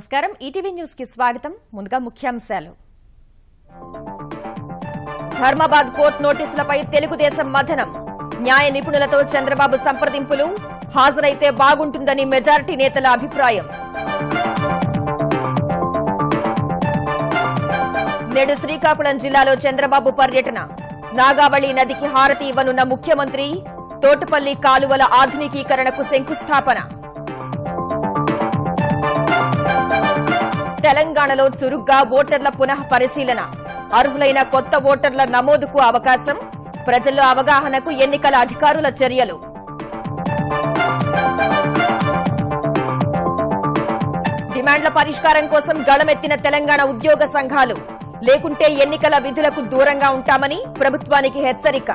నమస్కారం ETV news కి స్వాగతం ముందుగా ముఖ్యాంశాలు ధర్మాబాద్ కోర్టు నోటీసులపై తెలుగుదేశం మథనం న్యాయ నిపుణులతో చంద్రబాబు సంప్రదింపులు హాజరైతే బాగుంటుందని మెజారిటీ నేతల అభిప్రాయం నేడు శ్రీకాకుళం జిల్లాలో చంద్రబాబు పర్యటన నాగావళి నదికి హారతి ఇవ్వనున్న ముఖ్యమంత్రి తోటపల్లి కాలువల ఆధునికీకరణకు శంకుస్థాపన తెలంగాణలో చురుగ్గా ఓటర్ల పునః పరిశీలన అర్హులైన కొత్త ఓటర్ల నమోదుకు అవకాశం ప్రజల్లో అవగాహనకు ఎన్నికల అధికారుల చర్యలు డిమాండ్ల పరిష్కారం కోసం గళమెత్తిన తెలంగాణ ఉద్యోగ సంఘాలు లేకుంటే ఎన్నికల విధులకు దూరంగా ఉంటామని ప్రభుత్వానికి హెచ్చరిక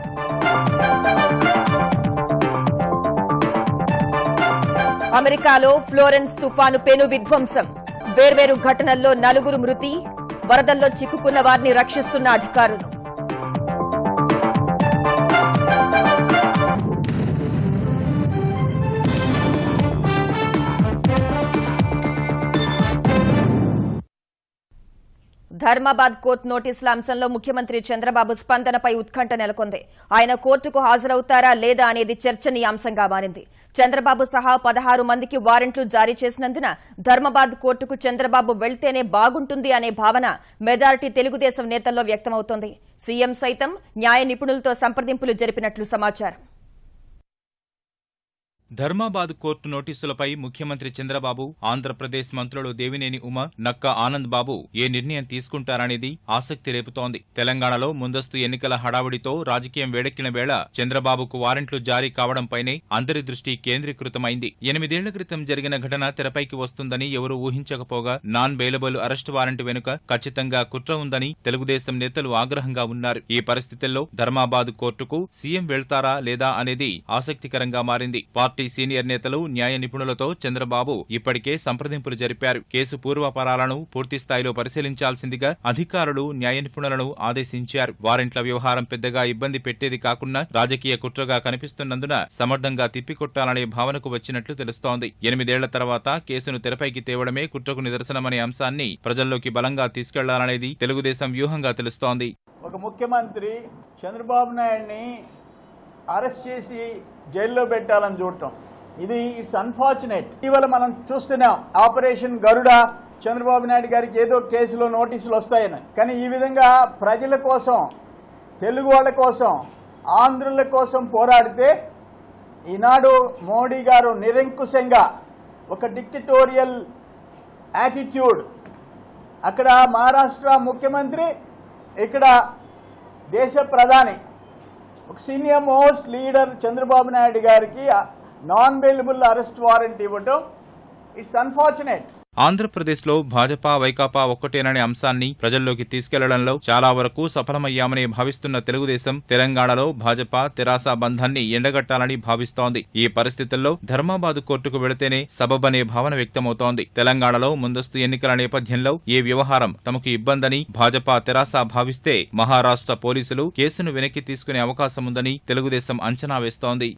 అమెరికాలో ఫ్లోరెన్స్ తుఫాను పెను విధ్వంసం వేర్వేరు ఘటనల్లో నలుగురు మృతి వరదల్లో చిక్కుకున్న వారిని రక్షిస్తున్న అధికారులు ధర్మాబాద్ కోర్టు నోటీసుల అంశంలో ముఖ్యమంత్రి చంద్రబాబు స్పందనపై ఉత్కంఠ నెలకొంది ఆయన కోర్టుకు హాజరవుతారా లేదా అనేది చర్చనీయాంశంగా మారింది చంద్రబాబు సహా పదహారు మందికి వారెంట్లు జారీ చేసినందున ధర్మాబాద్ కోర్టుకు చంద్రబాబు వెళ్తేనే బాగుంటుంది అనే భావన మెజారిటీ తెలుగుదేశం నేతల్లో వ్యక్తమవుతోంది సీఎం సైతం న్యాయ నిపుణులతో సంప్రదింపులు జరిపినట్లు సమాచారం ధర్మాబాద్ కోర్టు నోటీసులపై ముఖ్యమంత్రి చంద్రబాబు ఆంధ్రప్రదేశ్ మంత్రులు దేవినేని ఉమ నక్క ఆనంద్ బాబు ఏ నిర్ణయం తీసుకుంటారనేది ఆసక్తి రేపుతోంది తెలంగాణలో ముందస్తు ఎన్నికల హడావుడితో రాజకీయం వేడెక్కిన వేళ చంద్రబాబుకు వారెంట్లు జారీ కావడంపైనే అందరి దృష్టి కేంద్రీకృతమైంది ఎనిమిదేళ్ల క్రితం జరిగిన ఘటన తెరపైకి వస్తుందని ఎవరూ ఊహించకపోగా నాన్ బెయిలబుల్ అరెస్టు వారెంట్ వెనుక ఖచ్చితంగా కుట్ర ఉందని తెలుగుదేశం నేతలు ఆగ్రహంగా ఉన్నారు ఈ పరిస్థితుల్లో ధర్మాబాద్ కోర్టుకు సీఎం వెళ్తారా లేదా అనేది ఆసక్తికరంగా మారింది పార్టీ సీనియర్ నేతలు న్యాయ నిపుణులతో చంద్రబాబు ఇప్పటికే సంప్రదింపులు జరిపారు కేసు పూర్వపరాలను పూర్తి స్థాయిలో పరిశీలించాల్సిందిగా అధికారులు న్యాయ నిపుణులను ఆదేశించారు వారెంట్ల వ్యవహారం పెద్దగా ఇబ్బంది పెట్టేది కాకుండా రాజకీయ కుట్రగా కనిపిస్తున్నందున సమర్థంగా తిప్పికొట్టాలనే భావనకు వచ్చినట్లు తెలుస్తోంది ఎనిమిదేళ్ల తర్వాత కేసును తెరపైకి తేవడమే కుట్రకు నిదర్శనమనే అంశాన్ని ప్రజల్లోకి బలంగా తీసుకెళ్లాలనేది తెలుగుదేశం వ్యూహంగా తెలుస్తోంది ఒక ముఖ్యమంత్రి చంద్రబాబు నాయుడిని అరెస్ట్ చేసి జైల్లో పెట్టాలని చూడటం ఇది ఇట్స్ అన్ఫార్చునేట్ ఇటీవల మనం చూస్తున్నాం ఆపరేషన్ గరుడ చంద్రబాబు నాయుడు గారికి ఏదో కేసులో నోటీసులు వస్తాయని కానీ ఈ విధంగా ప్రజల కోసం తెలుగు వాళ్ళ కోసం ఆంధ్రుల కోసం పోరాడితే ఈనాడు మోడీ గారు నిరంకుశంగా ఒక డిక్టటోరియల్ యాటిట్యూడ్ అక్కడ మహారాష్ట్ర ముఖ్యమంత్రి ఇక్కడ దేశ ప్రధాని ఒక senior most leader Chandrababu Naidu గారికి non bailable arrest warrant it's ఇట్స్ అన్ఫార్చునేట్ ఆంధ్రప్రదేశ్లో భాజపా వైకాపా ఒక్కటేననే అంశాన్ని ప్రజల్లోకి తీసుకెళ్లడంలో చాలా వరకు సఫలమయ్యామని భావిస్తున్న తెలుగుదేశం తెలంగాణలో భాజపా తెరాస బంధాన్ని ఎండగట్టాలని భావిస్తోంది ఈ పరిస్థితుల్లో ధర్మాబాద్ కోర్టుకు వెళితేనే సబబనే భావన వ్యక్తమవుతోంది తెలంగాణలో ముందస్తు ఎన్నికల నేపథ్యంలో ఈ వ్యవహారం తమకు ఇబ్బందని భాజపా తెరాస భావిస్తే మహారాష్ట్ర పోలీసులు కేసును వెనక్కి తీసుకునే అవకాశముందని తెలుగుదేశం అంచనా వేస్తోంది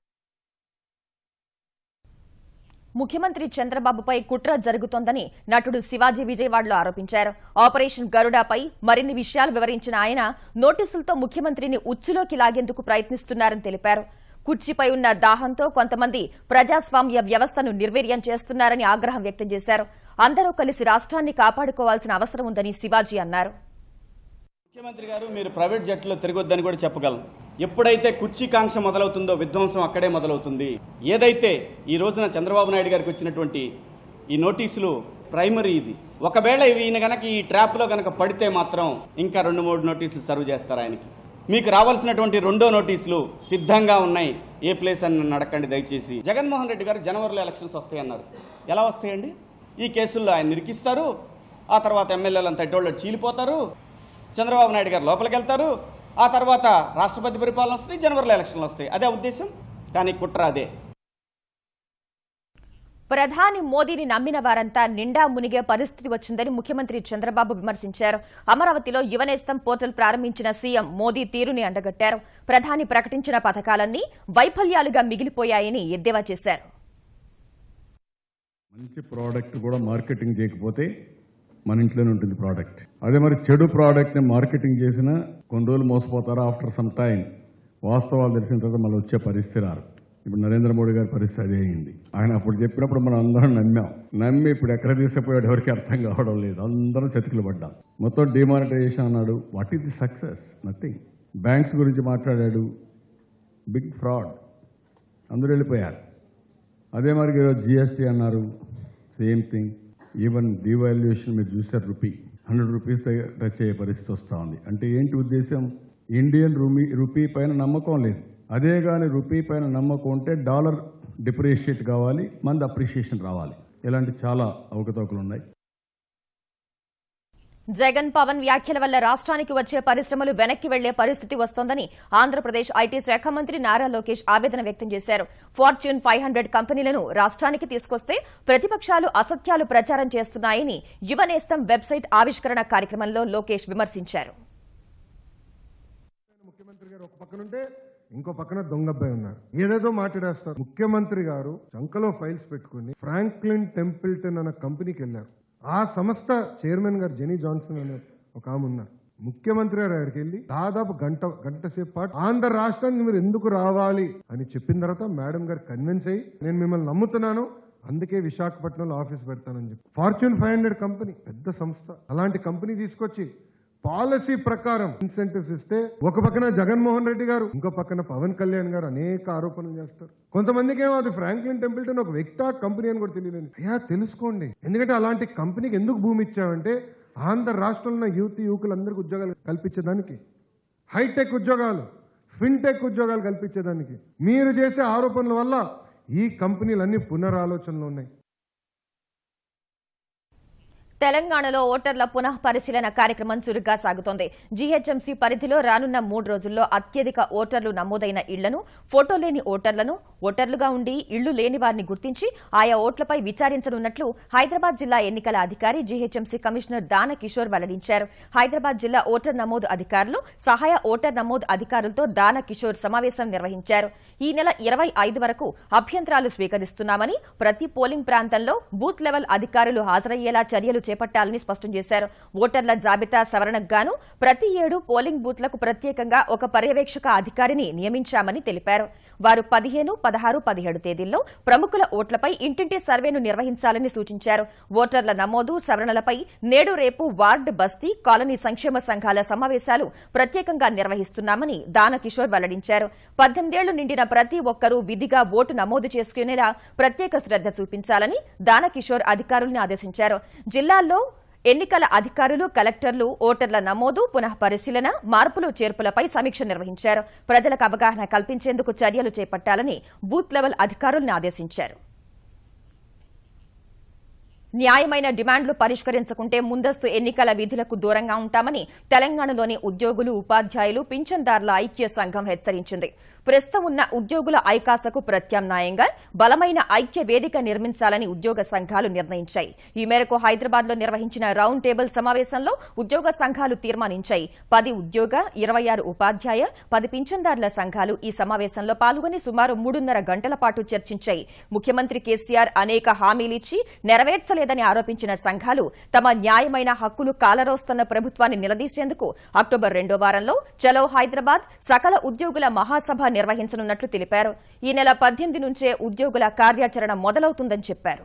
ముఖ్యమంత్రి చంద్రబాబుపై కుట్ర జరుగుతోందని నటుడు శివాజీ విజయవాడలో ఆరోపించారు ఆపరేషన్ గరుడాపై మరిన్ని విషయాలు వివరించిన ఆయన నోటీసులతో ముఖ్యమంత్రిని ఉచ్చులోకి లాగేందుకు ప్రయత్నిస్తున్నారని తెలిపారు కుర్చీపై ఉన్న దాహంతో కొంతమంది ప్రజాస్వామ్య వ్యవస్థను నిర్వీర్యం చేస్తున్నారని ఆగ్రహం వ్యక్తం చేశారు అందరూ కలిసి రాష్ట్రాన్ని కాపాడుకోవాల్సిన అవసరం ఉందని శివాజీ అన్నారు ముఖ్యమంత్రి గారు మీరు ప్రైవేట్ జట్లో తిరగొద్దని కూడా చెప్పగలను ఎప్పుడైతే కుర్చీ కాంక్ష మొదలవుతుందో విధ్వంసం అక్కడే మొదలవుతుంది ఏదైతే ఈ రోజున చంద్రబాబు నాయుడు గారికి వచ్చినటువంటి ఈ నోటీసులు ప్రైమరీ ఇది ఒకవేళ ఈయన గనక ఈ ట్రాప్లో గనక పడితే మాత్రం ఇంకా రెండు మూడు నోటీసులు సర్వ్ చేస్తారు ఆయనకి మీకు రావాల్సినటువంటి రెండో నోటీసులు సిద్ధంగా ఉన్నాయి ఏ ప్లేస్ అని నన్ను అడగండి దయచేసి జగన్మోహన్ రెడ్డి గారు జనవరిలో ఎలక్షన్స్ వస్తాయన్నారు ఎలా వస్తాయండి ఈ కేసుల్లో ఆయన నిరికిస్తారు ఆ తర్వాత ఎమ్మెల్యేలంతా ఎటోళ్ళు చీలిపోతారు చంద్రబాబు నాయుడు గారు లోపలికి వెళ్తారు ఆ తర్వాత రాష్ట్రపతి పరిపాలన వస్తుంది జనవరిలో ఎలక్షన్లు వస్తాయి అదే ఉద్దేశం కానీ కుట్ర అదే ప్రధాని మోదీని నమ్మిన వారంతా నిండా మునిగే పరిస్థితి వచ్చిందని ముఖ్యమంత్రి చంద్రబాబు విమర్శించారు అమరావతిలో యువనేస్తం పోర్టల్ ప్రారంభించిన సీఎం మోదీ తీరుని అండగట్టారు ప్రధాని ప్రకటించిన పథకాలన్నీ వైఫల్యాలుగా మిగిలిపోయాయని ఎద్దేవా చేశారు మంచి ప్రోడక్ట్ కూడా మార్కెటింగ్ చేయకపోతే మన ఇంట్లోనే ఉంటుంది ప్రోడక్ట్ అదే మరి చెడు ప్రోడక్ట్ని మార్కెటింగ్ చేసినా కొన్ని రోజులు మోసపోతారు ఆఫ్టర్ సమ్ టైం వాస్తవాలు తెలిసిన తర్వాత మళ్ళీ వచ్చే పరిస్థితి రారు ఇప్పుడు నరేంద్ర మోడీ గారి పరిస్థితి అదే అయింది ఆయన అప్పుడు చెప్పినప్పుడు మనం అందరం నమ్మాం నమ్మి ఇప్పుడు ఎక్కడ తీసుకుపోయాడు ఎవరికి అర్థం కావడం లేదు అందరం చతికిలు పడ్డాం మొత్తం డిమానిటైజేషన్ అన్నాడు what is the success nothing banks గురించి మాట్లాడాడు బిగ్ ఫ్రాడ్ అందరూ వెళ్ళిపోయారు అదే మరి ఈరోజు జిఎస్టీ అన్నారు సేమ్ థింగ్ ఈవెన్ డివాల్యుయేషన్ మీరు చూసారు రూపీ హండ్రెడ్ రూపీస్ టచ్ అయ్యే పరిస్థితి వస్తూ ఉంది అంటే ఏంటి ఉద్దేశం ఇండియన్ రూమీ రూపీ పైన నమ్మకం లేదు అదే కానీ రూపీ పైన నమ్మకం ఉంటే డాలర్ డిప్రిషియేట్ కావాలి మంది అప్రిషియేషన్ రావాలి ఇలాంటి చాలా అవకతవకలు ఉన్నాయి జగన్ పవన్ వ్యాఖ్యల వల్ల రాష్ట్రానికి వచ్చే పరిశ్రమలు వెనక్కి వెళ్లే పరిస్థితి వస్తోందని ఆంధ్రప్రదేశ్ ఐటీ శాఖ మంత్రి నారా లోకేష్ ఆవేదన వ్యక్తం చేశారు ఫార్చ్యూన్ ఫైవ్ హండ్రెడ్ కంపెనీలను రాష్ట్రానికి తీసుకొస్తే ప్రతిపక్షాలు అసత్యాలు ప్రచారం చేస్తున్నాయని యువనేస్తం వెబ్సైట్ ఆవిష్కరణ కార్యక్రమంలో లోకేష్ విమర్శించారు ముఖ్యమంత్రి గారు ఒక పక్కన ఉంటే ఇంకో పక్కన దొంగబ్బాయి ఉన్నారు ఏదేదో మాట్లాడేస్తారు ముఖ్యమంత్రి గారు చంకలో ఫైల్స్ పెట్టుకుని ఫ్రాంక్లిన్ టెంపిల్టన్ అన్న కంపెనీకి వెళ్ళారు ఆ సంస్థ చైర్మన్ గారు జెనీ జాన్సన్ అనే ఒక ఆమె ఉన్నారు ముఖ్యమంత్రి గారు దగ్గరికి వెళ్ళి దాదాపు గంట గంట సేపు పాటు ఆంధ్ర రాష్ట్రానికి మీరు ఎందుకు రావాలి అని చెప్పిన తర్వాత మేడం గారు కన్విన్స్ అయ్యి నేను మిమ్మల్ని నమ్ముతున్నాను అందుకే విశాఖపట్నంలో ఆఫీస్ పెడతానని చెప్పి ఫార్చ్యూన్ ఫైవ్ హండ్రెడ్ కంపెనీ పెద్ద సంస్థ అలాంటి కంపెనీ తీసుకొచ్చి పాలసీ ప్రకారం ఇన్సెంటివ్స్ ఇస్తే ఒక పక్కన జగన్మోహన్ రెడ్డి గారు ఇంకో పక్కన పవన్ కళ్యాణ్ గారు అనేక ఆరోపణలు చేస్తారు కొంతమందికి ఏమో అది ఫ్రాంక్లిన్ టెంపుల్టన్ ఒక వ్యక్తి కంపెనీ అని కూడా తెలియలేదు అయ్యా తెలుసుకోండి ఎందుకంటే అలాంటి కంపెనీకి ఎందుకు భూమి ఇచ్చామంటే ఆంధ్ర రాష్ట్రంలో ఉన్న యువతి యువకులందరికీ ఉద్యోగాలు కల్పించేదానికి హైటెక్ ఉద్యోగాలు ఫిన్టెక్ ఉద్యోగాలు కల్పించేదానికి మీరు చేసే ఆరోపణల వల్ల ఈ కంపెనీలన్నీ పునరాలోచనలో ఉన్నాయి తెలంగాణలో ఓటర్ల పునః పరిశీలన కార్యక్రమం చురుగ్గా సాగుతోంది జీహెచ్ఎంసీ పరిధిలో రానున్న మూడు రోజుల్లో అత్యధిక ఓటర్లు నమోదైన ఇళ్లను ఫోటో లేని ఓటర్లను ఓటర్లుగా ఉండి ఇళ్లు లేని వారిని గుర్తించి ఆయా ఓట్లపై విచారించనున్నట్లు హైదరాబాద్ జిల్లా ఎన్నికల అధికారి జీహెచ్ఎంసీ కమిషనర్ దాన కిషోర్ వెల్లడించారు హైదరాబాద్ జిల్లా ఓటర్ నమోదు అధికారులు సహాయ ఓటర్ నమోదు అధికారులతో దాన కిషోర్ సమావేశం నిర్వహించారు ఈ నెల ఇరవై ఐదు వరకు అభ్యంతరాలు స్వీకరిస్తున్నామని ప్రతి పోలింగ్ ప్రాంతంలో బూత్ లెవెల్ అధికారులు హాజరయ్యేలా చర్యలు చేపట్టాలని స్పష్టం చేశారు ఓటర్ల జాబితా సవరణకు గాను ప్రతి ఏడు పోలింగ్ బూత్లకు ప్రత్యేకంగా ఒక పర్యవేక్షక అధికారిని నియమించామని తెలిపారు వారు పదిహేను పదహారు పదిహేడు తేదీల్లో ప్రముఖుల ఓట్లపై ఇంటింటి సర్వేను నిర్వహించాలని సూచించారు ఓటర్ల నమోదు సవరణలపై నేడు రేపు వార్డు బస్తీ కాలనీ సంక్షేమ సంఘాల సమావేశాలు ప్రత్యేకంగా నిర్వహిస్తున్నామని దాన కిషోర్ వెల్లడించారు పద్దెనిమిదేళ్లు నిండిన ప్రతి ఒక్కరూ విధిగా ఓటు నమోదు చేసుకునేలా ప్రత్యేక శ్రద్ధ చూపించాలని దాన కిషోర్ అధికారుల్ని ఆదేశించారు జిల్లాల్లో ఎన్నికల అధికారులు కలెక్టర్లు ఓటర్ల నమోదు పునః పరిశీలన మార్పులు చేర్పులపై సమీక్ష నిర్వహించారు ప్రజలకు అవగాహన కల్పించేందుకు చర్యలు చేపట్టాలని బూత్ లెవెల్ అధికారుల్ని ఆదేశించారు న్యాయమైన డిమాండ్లు పరిష్కరించకుంటే ముందస్తు ఎన్నికల విధులకు దూరంగా ఉంటామని తెలంగాణలోని ఉద్యోగులు ఉపాధ్యాయులు పింఛన్దారుల ఐక్య సంఘం హెచ్చరించింది ప్రస్తుతం ఉన్న ఉద్యోగుల ఐకాసకు ప్రత్యామ్నాయంగా బలమైన ఐక్య వేదిక నిర్మించాలని ఉద్యోగ సంఘాలు నిర్ణయించాయి ఈ మేరకు హైదరాబాద్ లో నిర్వహించిన రౌండ్ టేబుల్ సమావేశంలో ఉద్యోగ సంఘాలు తీర్మానించాయి పది ఉద్యోగ ఇరవై ఆరు ఉపాధ్యాయ పది పింఛన్దారుల సంఘాలు ఈ సమావేశంలో పాల్గొని సుమారు మూడున్నర గంటల పాటు చర్చించాయి ముఖ్యమంత్రి కేసీఆర్ అనేక హామీలిచ్చి నెరవేర్చలేదని ఆరోపించిన సంఘాలు తమ న్యాయమైన హక్కులు కాలరోస్తున్న ప్రభుత్వాన్ని నిలదీసేందుకు అక్టోబర్ రెండో వారంలో చలో హైదరాబాద్ సకల ఉద్యోగుల మహాసభ నిర్వహించనున్నట్లు తెలిపారు ఈ నెల పద్దెనిమిది నుంచే ఉద్యోగుల కార్యాచరణ మొదలవుతుందని చెప్పారు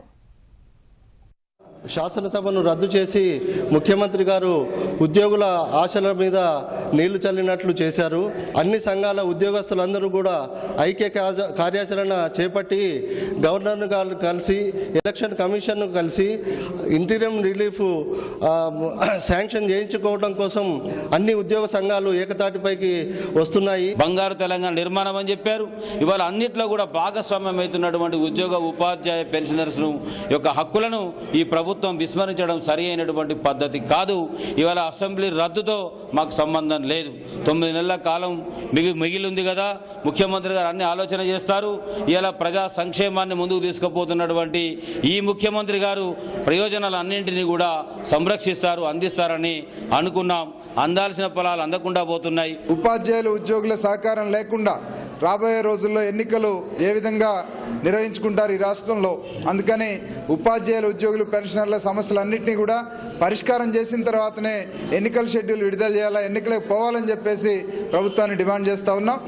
శాసనసభను రద్దు చేసి ముఖ్యమంత్రి గారు ఉద్యోగుల ఆశల మీద నీళ్లు చల్లినట్లు చేశారు అన్ని సంఘాల ఉద్యోగస్తులందరూ కూడా ఐక్య కాజ- కార్యాచరణ చేపట్టి గవర్నర్ను గారు కలిసి ఎలక్షన్ కమిషన్ను కలిసి ఇంటీరియం రిలీఫ్ ఆ, శాంక్షన్ చేయించుకోవడం కోసం అన్ని ఉద్యోగ సంఘాలు ఏకతాటిపైకి వస్తున్నాయి బంగారు తెలంగాణ నిర్మాణం అని చెప్పారు ఇవాళ అన్నిట్లో కూడా భాగస్వామ్యం అవుతున్నటువంటి ఉద్యోగ ఉపాధ్యాయ పెన్షనర్స్ యొక్క హక్కులను ఈ ప్రభుత్వం ప్రభుత్వం విస్మరించడం సరి అయినటువంటి పద్ధతి కాదు ఇవాళ అసెంబ్లీ రద్దుతో మాకు సంబంధం లేదు తొమ్మిది నెలల కాలం మిగి మిగిలింది కదా ముఖ్యమంత్రి గారు అన్ని ఆలోచన చేస్తారు ఇలా ప్రజా సంక్షేమాన్ని ముందుకు తీసుకుపోతున్నటువంటి ఈ ముఖ్యమంత్రి గారు ప్రయోజనాలన్నింటినీ కూడా సంరక్షిస్తారు అందిస్తారని అనుకున్నాం అందాల్సిన పొలాలు అందకుండా పోతున్నాయి ఉపాధ్యాయులు ఉద్యోగుల సహకారం లేకుండా రాబోయే రోజుల్లో ఎన్నికలు ఏ విధంగా నిర్వహించుకుంటారు ఈ రాష్ట్రంలో అందుకని ఉపాధ్యాయులు ఉద్యోగులు పెన్షనర్ల సమస్యలన్నింటినీ కూడా పరిష్కారం చేసిన తర్వాతనే ఎన్నికల షెడ్యూల్ విడుదల చేయాలా ఎన్నికలకు పోవాలని చెప్పేసి ప్రభుత్వాన్ని డిమాండ్ చేస్తా ఉన్నాం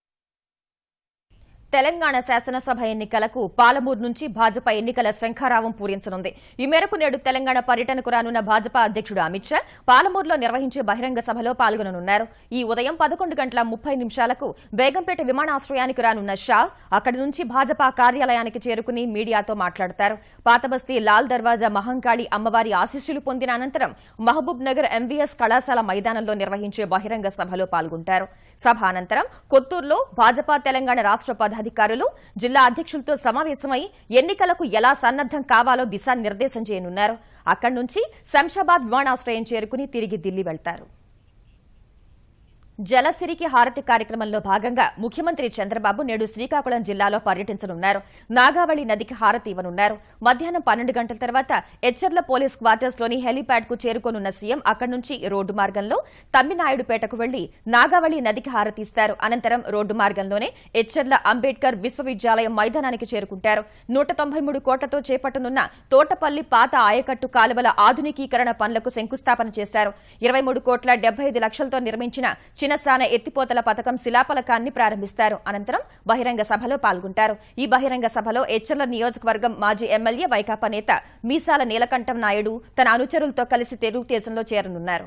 తెలంగాణ శాసనసభ ఎన్నికలకు పాలమూరు నుంచి భాజపా ఎన్నికల శంఖారావం పూరించనుంది ఈ మేరకు నేడు తెలంగాణ పర్యటనకు రానున్న భాజపా అధ్యక్షుడు అమిత్ షా పాలమూరులో నిర్వహించే బహిరంగ సభలో పాల్గొననున్నారు ఈ ఉదయం పదకొండు గంటల ముప్పై నిమిషాలకు బేగంపేట విమానాశ్రయానికి రానున్న షా అక్కడి నుంచి భాజపా కార్యాలయానికి చేరుకుని మీడియాతో మాట్లాడతారు పాతబస్తీ లాల్ దర్వాజా మహంకాళి అమ్మవారి ఆశీస్సులు పొందిన అనంతరం మహబూబ్ నగర్ ఎంవీఎస్ కళాశాల మైదానంలో నిర్వహించే బహిరంగ సభలో పాల్గొంటారు సభ అనంతరం కొత్తూరులో భాజపా తెలంగాణ రాష్ట్ర పదాధికారులు జిల్లా అధ్యక్షులతో సమావేశమై ఎన్నికలకు ఎలా సన్నద్దం కావాలో దిశానిర్దేశం చేయనున్నారు అక్కడి నుంచి శంషాబాద్ విమానాశ్రయం చేరుకుని తిరిగి ఢిల్లీ వెళ్తారు జలసిరికి హారతి కార్యక్రమంలో భాగంగా ముఖ్యమంత్రి చంద్రబాబు నేడు శ్రీకాకుళం జిల్లాలో పర్యటించనున్నారు నాగావళి నదికి హారతి ఇవ్వనున్నారు మధ్యాహ్నం పన్నెండు గంటల తర్వాత ఎచ్చర్ల పోలీస్ క్వార్టర్స్ లోని హెలీప్యాడ్ కు చేరుకోనున్న సీఎం అక్కడి నుంచి రోడ్డు మార్గంలో తమ్మినాయుడుపేటకు వెళ్లి నాగావళి నదికి హారతి ఇస్తారు అనంతరం రోడ్డు మార్గంలోనే ఎచ్చర్ల అంబేద్కర్ విశ్వవిద్యాలయం మైదానానికి చేరుకుంటారు నూట తొంభై మూడు కోట్లతో చేపట్టనున్న తోటపల్లి పాత ఆయకట్టు కాలువల ఆధునికీకరణ పనులకు శంకుస్థాపన చేశారు ఇరవై మూడు కోట్ల డెబ్బై ఐదు లక్షలతో నిర్మించిన చిన్నసాన ఎత్తిపోతల పథకం శిలాఫలకాన్ని ప్రారంభిస్తారు అనంతరం బహిరంగ సభలో పాల్గొంటారు ఈ బహిరంగ సభలో ఎచ్చర్ల నియోజకవర్గం మాజీ ఎమ్మెల్యే వైకాపా నేత మీసాల నీలకంఠం నాయుడు తన అనుచరులతో కలిసి తెలుగుదేశంలో చేరనున్నారు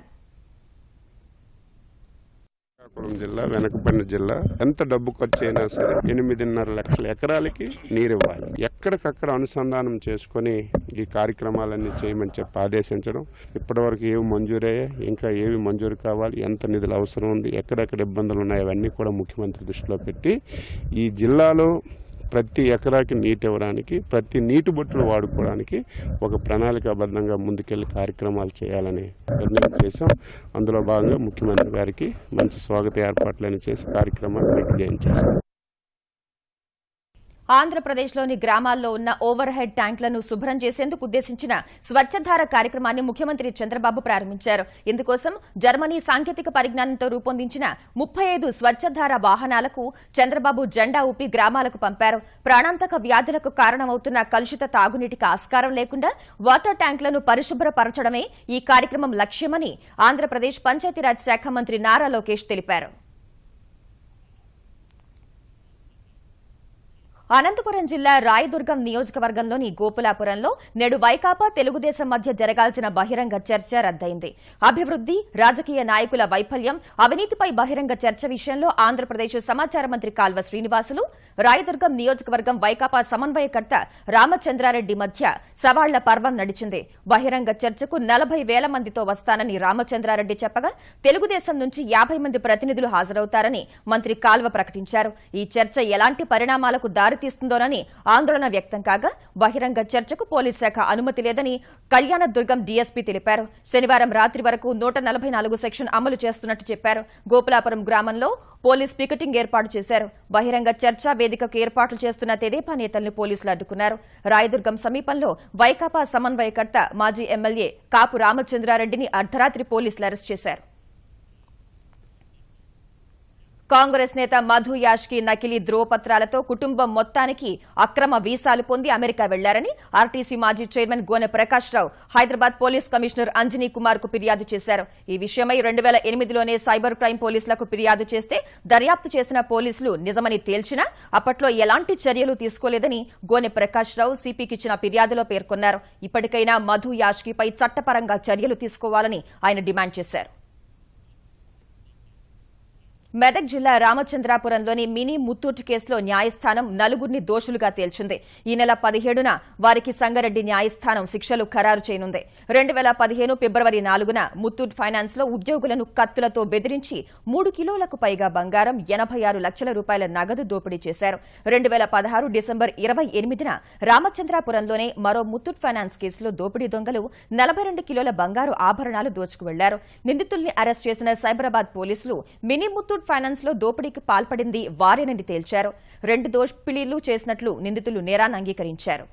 శ్రీకాకుళం జిల్లా వెనకబడిన జిల్లా ఎంత డబ్బు ఖర్చు అయినా సరే ఎనిమిదిన్నర లక్షల ఎకరాలకి నీరు ఇవ్వాలి ఎక్కడికక్కడ అనుసంధానం చేసుకొని ఈ కార్యక్రమాలన్నీ చేయమని చెప్పి ఆదేశించడం ఇప్పటివరకు ఏవి మంజూరయ్యాయి ఇంకా ఏవి మంజూరు కావాలి ఎంత నిధులు అవసరం ఉంది ఎక్కడెక్కడ ఇబ్బందులు ఉన్నాయి అవన్నీ కూడా ముఖ్యమంత్రి దృష్టిలో పెట్టి ఈ జిల్లాలో ప్రతి ఎకరాకి నీటి ఇవ్వడానికి ప్రతి నీటి బొట్టులు వాడుకోవడానికి ఒక ప్రణాళికాబద్ధంగా ముందుకెళ్లి కార్యక్రమాలు చేయాలని నిర్ణయం చేశాం అందులో భాగంగా ముఖ్యమంత్రి గారికి మంచి స్వాగత ఏర్పాట్లను చేసి కార్యక్రమాలు దిగ్విజయం చేస్తాం ఆంధ్రప్రదేశ్లోని గ్రామాల్లో ఉన్న ఓవర్ హెడ్ ట్యాంకులను శుభ్రం చేసేందుకు ఉద్దేశించిన స్వచ్ఛధార కార్యక్రమాన్ని ముఖ్యమంత్రి చంద్రబాబు ప్రారంభించారు ఇందుకోసం జర్మనీ సాంకేతిక పరిజ్ఞానంతో రూపొందించిన ముప్పై ఐదు స్వచ్ఛధార వాహనాలకు చంద్రబాబు జెండా ఊపి గ్రామాలకు పంపారు ప్రాణాంతక వ్యాధులకు కారణమవుతున్న కలుషిత తాగునీటికి ఆస్కారం లేకుండా వాటర్ ట్యాంకులను పరిశుభ్రపరచడమే ఈ కార్యక్రమం లక్ష్యమని ఆంధ్రప్రదేశ్ పంచాయతీరాజ్ శాఖ మంత్రి నారా లోకేష్ తెలిపారు అనంతపురం జిల్లా రాయదుర్గం నియోజకవర్గంలోని గోపులాపురంలో నేడు వైకాపా తెలుగుదేశం మధ్య జరగాల్సిన బహిరంగ చర్చ రద్దయింది అభివృద్ది రాజకీయ నాయకుల వైఫల్యం అవినీతిపై బహిరంగ చర్చ విషయంలో ఆంధ్రప్రదేశ్ సమాచార మంత్రి కాల్వ శ్రీనివాసులు రాయదుర్గం నియోజకవర్గం వైకాపా సమన్వయకర్త రామచంద్రారెడ్డి మధ్య సవాళ్ల పర్వం నడిచింది బహిరంగ చర్చకు నలభై వేల మందితో వస్తానని రామచంద్రారెడ్డి చెప్పగా తెలుగుదేశం నుంచి యాభై మంది ప్రతినిధులు హాజరవుతారని మంత్రి కాల్వ ప్రకటించారు ఈ చర్చ ఎలాంటి పరిణామాలకు దారితీస్తుందోనని ఆందోళన వ్యక్తం కాగా బహిరంగ చర్చకు పోలీస్ శాఖ అనుమతి లేదని కళ్యాణదుర్గం డీఎస్పీ తెలిపారు శనివారం రాత్రి వరకు నూట నలభై నాలుగు సెక్షన్ అమలు చేస్తున్నట్టు చెప్పారు గోపులాపురం గ్రామంలో పోలీస్ పికెటింగ్ ఏర్పాటు చేశారు బహిరంగ చర్చా వేదికకు ఏర్పాట్లు చేస్తున్న తెదేపా నేతల్ని పోలీసులు అడ్డుకున్నారు రాయదుర్గం సమీపంలో వైకాపా సమన్వయకర్త మాజీ ఎమ్మెల్యే కాపు రామచంద్రారెడ్డిని అర్ధరాత్రి పోలీసులు అరెస్ట్ చేశారు కాంగ్రెస్ నేత మధు యాష్కి నకిలీ ధ్రువపత్రాలతో కుటుంబం మొత్తానికి అక్రమ వీసాలు పొంది అమెరికా వెళ్లారని ఆర్టీసీ మాజీ chairman Gone Prakash Rao Hyderabad police commissioner Anjani Kumar కు ఫిర్యాదు చేశారు ఈ విషయమై రెండు వేల ఎనిమిదిలోనే సైబర్ క్రైమ్ పోలీసులకు ఫిర్యాదు చేస్తే దర్యాప్తు చేసిన పోలీసులు నిజమని తేల్చినా అప్పట్లో ఎలాంటి చర్యలు తీసుకోలేదని గోనె ప్రకాష్ రావు సిపికి ఇచ్చిన ఫిర్యాదులో పేర్కొన్నారు ఇప్పటికైనా మధు యాష్కిపై చట్టపరంగా చర్యలు తీసుకోవాలని ఆయన డిమాండ్ చేశారు మెదక్ జిల్లా రామచంద్రాపురంలోని మినీ ముత్తూట్ కేసులో న్యాయస్థానం నలుగురిని దోషులుగా తేల్చింది ఈ నెల పదిహేడున వారికి సంగారెడ్డి న్యాయస్థానం శిక్షలు ఖరారు చేయనుంది రెండు వేల పదిహేను ఫిబ్రవరి నాలుగున ముత్తూట్ ఫైనాన్స్ లో ఉద్యోగులను కత్తులతో బెదిరించి మూడు కిలోలకు పైగా బంగారం ఎనభై ఆరు లక్షల రూపాయల నగదు దోపిడీ చేశారు రెండు వేల పదహారు డిసెంబర్ ఇరవై ఎనిమిదిన రామచంద్రాపురంలోనే మరో ముత్తూట్ ఫైనాన్స్ కేసులో దోపిడీ దొంగలు నలభై రెండు కిలోల బంగారు ఆభరణాలు దోచుకు వెళ్లారు నిందితుల్ని అరెస్ట్ చేసిన సైబరాబాద్ పోలీసులు మినీ ముత్తూట్ ఫైనాన్స్ లో దోపిడీకి పాల్పడింది వారేనని తేల్చారు రెండు దోపిడీలు చేసినట్లు నిందితులు నేరాన్ని అంగీకరించారు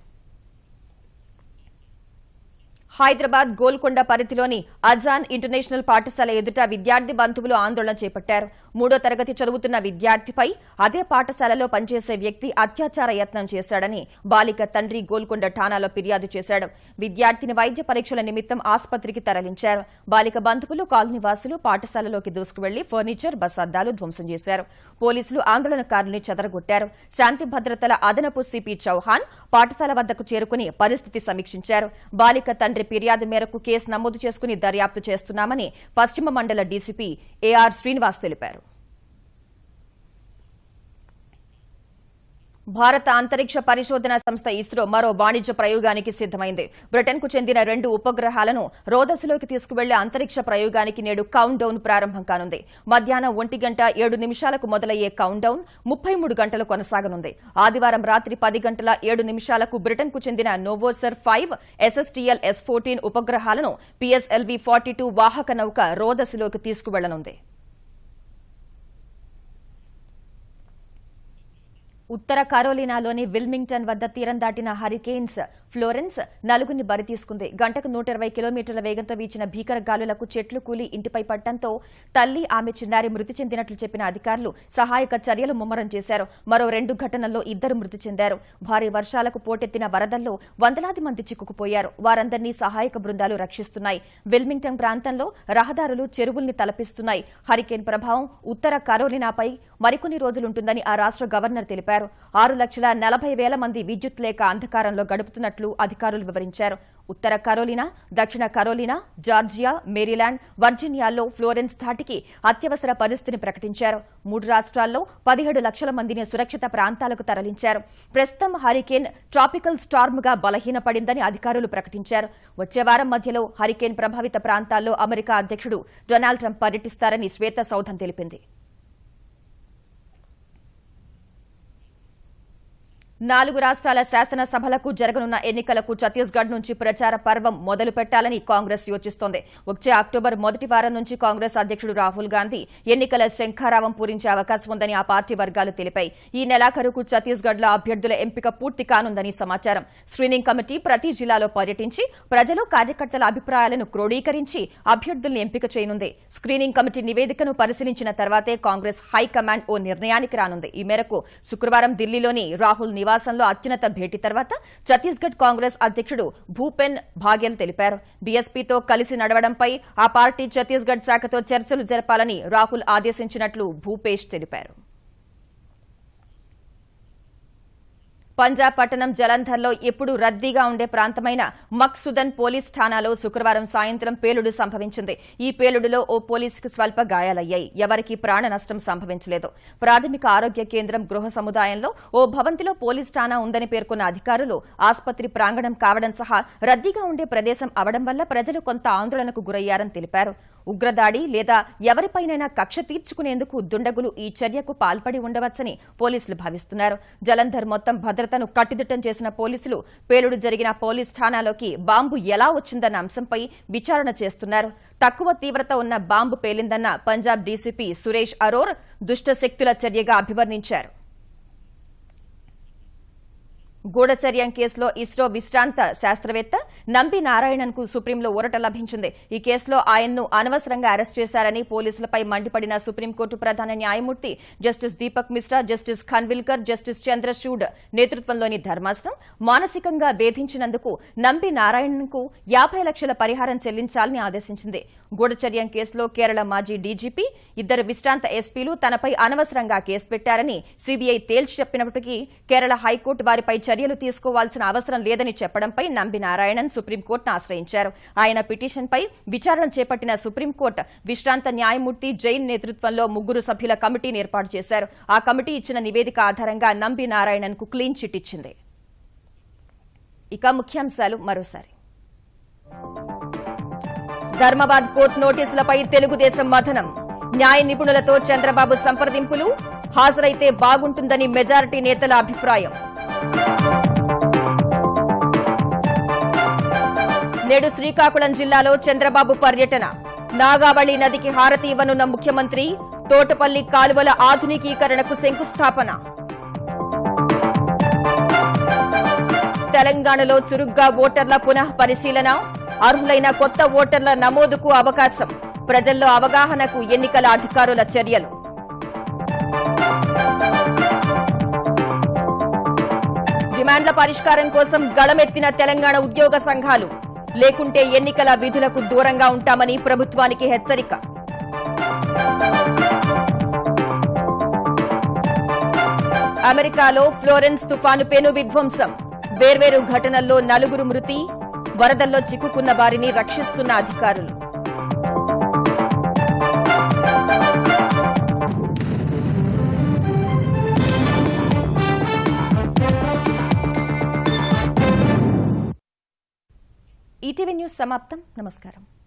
హైదరాబాద్ గోల్కొండ పరిధిలోని అజాన్ ఇంటర్నేషనల్ పాఠశాల ఎదుట విద్యార్థి బంధువులు ఆందోళన చేపట్టారు మూడో తరగతి చదువుతున్న విద్యార్థిపై అదే పాఠశాలలో పనిచేసే వ్యక్తి అత్యాచార యత్నం చేశాడని బాలిక తండ్రి గోల్కొండ ఠాణాలో ఫిర్యాదు చేశాడు విద్యార్థిని వైద్య పరీక్షల నిమిత్తం ఆసుపత్రికి తరలించారు బాలిక బంధువులు కాలనీవాసులు పాఠశాలలోకి దూసుకువెళ్లి ఫర్నిచర్ బస్ అద్దాలు ధ్వంసం చేశారు పోలీసులు ఆందోళనకారుల్ని చెదరగొట్టారు శాంతి భద్రతల అదనపు సిపి చౌహాన్ పాఠశాల వద్దకు చేరుకుని పరిస్థితి సమీక్షించారు బాలిక తండ్రి ఫిర్యాదు మేరకు కేసు నమోదు చేసుకుని దర్యాప్తు చేస్తున్నామని పశ్చిమ మండల డీసీపీ ఏఆర్ శ్రీనివాస్ తెలిపారు భారత అంతరిక్ష పరిశోధన సంస్థ ఇస్రో మరో వాణిజ్య ప్రయోగానికి సిద్దమైంది బ్రిటన్ కు చెందిన రెండు ఉపగ్రహాలను రోదసులోకి తీసుకువెళ్లే అంతరిక్ష ప్రయోగానికి నేడు కౌంట్ డౌన్ ప్రారంభం కానుంది మధ్యాహ్నం ఒంటి గంట ఏడు నిమిషాలకు మొదలయ్యే కౌంట్ డౌన్ ముప్పై మూడు గంటలు కొనసాగనుంది ఆదివారం రాత్రి పది గంటల ఏడు నిమిషాలకు బ్రిటన్ కు చెందిన NovaSAR five SSTL S fourteen ఉపగ్రహాలను పిఎస్ఎల్వి ఫార్టీ టూ వాహక నౌక రోదసులోకి తీసుకువెళ్లనుంది ఉత్తర కరోలినాలోని విల్మింగ్టన్ వద్ద తీరం దాటిన హరికేన్స్ ఫ్లోరెన్స్ నలుగురిని బరి తీసుకుంది గంటకు నూట ఇరవై కిలోమీటర్ల వేగంతో వీచిన భీకర గాలులకు చెట్లు కూలి ఇంటిపై పట్టడంతో తల్లి ఆమె చిన్నారి మృతి చెందినట్లు చెప్పిన అధికారులు సహాయక చర్యలు ముమ్మరం చేశారు మరో రెండు ఘటనల్లో ఇద్దరు మృతి చెందారు భారీ వర్షాలకు పోటెత్తిన వరదల్లో వందలాది మంది చిక్కుకుపోయారు వారందరినీ సహాయక బృందాలు రక్షిస్తున్నాయి విల్మింగ్టన్ ప్రాంతంలో రహదారులు చెరువుల్ని తలపిస్తున్నాయి హరికేన్ ప్రభావం ఉత్తర కరోలినాపై మరికొన్ని రోజులుంటుందని ఆ రాష్ట్ర గవర్నర్ తెలిపారు ఆరు లక్షల నలభై వేల మంది విద్యుత్ లేక అంధకారంలో గడుపుతున్నట్లు అధికారులు వివరించారు ఉత్తర కరోలినా దక్షిణ కరోలినా జార్జియా మేరీలాండ్ వర్జీనియాల్లో ఫ్లోరెన్స్ ధాటికి అత్యవసర పరిస్థితిని ప్రకటించారు మూడు రాష్ట్రాల్లో పదిహేడు లక్షల మందిని సురక్షిత ప్రాంతాలకు తరలించారు ప్రస్తుతం హరికేన్ ట్రాపికల్ స్టార్మ్ గా బలహీనపడిందని అధికారులు ప్రకటించారు వచ్చే వారం మధ్యలో హరికేన్ ప్రభావిత ప్రాంతాల్లో అమెరికా అధ్యక్షుడు డొనాల్డ్ ట్రంప్ పర్యటిస్తారని శ్వేత సౌధం తెలిపింది నాలుగు రాష్ట్రాల శాసనసభలకు జరగనున్న ఎన్నికలకు ఛత్తీస్గఢ్ నుంచి ప్రచార పర్వం మొదలు పెట్టాలని కాంగ్రెస్ యోచిస్తోంది వచ్చే అక్టోబర్ మొదటి వారం నుంచి కాంగ్రెస్ అధ్యక్షుడు రాహుల్ గాంధీ ఎన్నికల శంఖారావం పూరించే అవకాశం ఉందని ఆ పార్టీ వర్గాలు తెలిపాయి ఈ నెలాఖరుకు ఛత్తీస్గఢ్ లో అభ్యర్థుల ఎంపిక పూర్తి కానుందని సమాచారం స్క్రీనింగ్ కమిటీ ప్రతి జిల్లాలో పర్యటించి ప్రజలు కార్యకర్తల అభిప్రాయాలను క్రోడీకరించి అభ్యర్థుల్ని ఎంపిక చేయనుంది స్క్రీనింగ్ కమిటీ నివేదికను పరిశీలించిన తర్వాతే కాంగ్రెస్ హైకమాండ్ ఓ నిర్ణయానికి రానుంది ఈ మేరకు శుక్రవారం ఢిల్లీలోని రాహుల్ నివాసంలో అత్యున్నత భేటీ తర్వాత ఛత్తీస్గఢ్ కాంగ్రెస్ అధ్యక్షుడు భూపెన్ భాగెల్ తెలిపారు బీఎస్పీతో కలిసి నడవడంపై ఆ పార్టీ ఛత్తీస్గఢ్ శాఖతో చర్చలు జరపాలని రాహుల్ ఆదేశించినట్లు భూపేష్ తెలిపారు పంజాబ్ పట్టణం జలంధర్లో ఎప్పుడు రద్దీగా ఉండే ప్రాంతమైన మక్సుదన్ పోలీస్ ఠాణాలో శుక్రవారం సాయంత్రం పేలుడు సంభవించింది ఈ పేలుడులో ఓ పోలీసుకు స్వల్ప గాయాలయ్యాయి ఎవరికీ ప్రాణ నష్టం సంభవించలేదు ప్రాథమిక ఆరోగ్య కేంద్రం గృహ సముదాయంలో ఓ భవంతిలో పోలీస్ ఠాణా ఉందని పేర్కొన్న అధికారులు ఆసుపత్రి ప్రాంగణం కావడం సహా రద్దీగా ఉండే ప్రదేశం అవడం వల్ల ప్రజలు కొంత ఆందోళనకు గురయ్యారని తెలిపారు ఉగ్రదాడి లేదా ఎవరిపైనైనా కక్ష తీర్చుకునేందుకు దుండగులు ఈ చర్యకు పాల్పడి ఉండవచ్చని పోలీసులు భావిస్తున్నారు జలంధర్ మొత్తం భద్రతను కట్టుదిట్టం చేసిన పోలీసులు పేలుడు జరిగిన పోలీస్ ఠాణాలోకి బాంబు ఎలా వచ్చిందన్న అంశంపై విచారణ చేస్తున్నారు తక్కువ తీవ్రత ఉన్న బాంబు పేలిందన్న పంజాబ్ డీసీపీ సురేష్ అరోర్ దుష్ట శక్తుల చర్యగా అభివర్ణించారు గూఢచర్యం కేసులో ఇస్రో విశ్రాంత శాస్త్రవేత్త నంబి నారాయణన్ కు సుప్రీంలో ఊరట లభించింది ఈ కేసులో ఆయన్ను అనవసరంగా అరెస్ట్ చేశారని పోలీసులపై మండిపడిన సుప్రీంకోర్టు ప్రధాన న్యాయమూర్తి justice Deepak Misra justice Khanwilkar justice Chandrachud నేతృత్వంలోని ధర్మాసనం మానసికంగా వేధించినందుకు నంబి నారాయణన్ కు యాభై లక్షల పరిహారం చెల్లించాలని ఆదేశించింది గూఢచర్యం కేసులో కేరళ మాజీ డీజీపీ ఇద్దరు విశ్రాంత ఎస్పీలు తనపై అనవసరంగా కేసు పెట్టారని సీబీఐ తేల్చి చెప్పినప్పటికీ కేరళ హైకోర్టు వారిపై చర్యలు తీసుకోవాల్సిన అవసరం లేదని చెప్పడంపై నంబి నారాయణన్ సుప్రీంకోర్టును ఆశ్రయించారు ఆయన పిటిషన్పై విచారణ చేపట్టిన సుప్రీంకోర్టు విశ్రాంత న్యాయమూర్తి జైన్ నేతృత్వంలో ముగ్గురు సభ్యుల కమిటీని ఏర్పాటు చేశారు ఆ కమిటీ ఇచ్చిన నివేదిక ఆధారంగా నంబి నారాయణన్ కు క్లీన్ చిట్ ఇచ్చింది ఇక ముఖ్యాంశాలు మరోసారి ధర్మాబాద్ కోర్టు నోటీసులపై తెలుగుదేశం మథనం న్యాయ నిపుణులతో చంద్రబాబు సంప్రదింపులు హాజరైతే బాగుంటుందని మెజారిటీ నేతల అభిప్రాయం నేడు శ్రీకాకుళం జిల్లాలో చంద్రబాబు పర్యటన నాగావళి నదికి హారతి ఇవ్వనున్న ముఖ్యమంత్రి తోటపల్లి కాలువల ఆధునికీకరణకు శంకుస్థాపన తెలంగాణలో చురుగ్గా ఓటర్ల పునః పరిశీలన అర్హులైన కొత్త ఓటర్ల నమోదుకు అవకాశం ప్రజల్లో అవగాహనకు ఎన్నికల అధికారుల చర్యలు డిమాండ్ల పరిష్కారం కోసం గళమెత్తిన తెలంగాణ ఉద్యోగ సంఘాలు లేకుంటే ఎన్నికల విధులకు దూరంగా ఉంటామని ప్రభుత్వానికి హెచ్చరిక అమెరికాలో ఫ్లోరెన్స్ తుఫాను పెను విధ్వంసం వేర్వేరు ఘటనల్లో నలుగురు మృతి వరదల్లో చిక్కుకున్న వారిని రక్షిస్తున్న అధికారులు ఈటీవీ న్యూస్ సమాప్తం నమస్కారం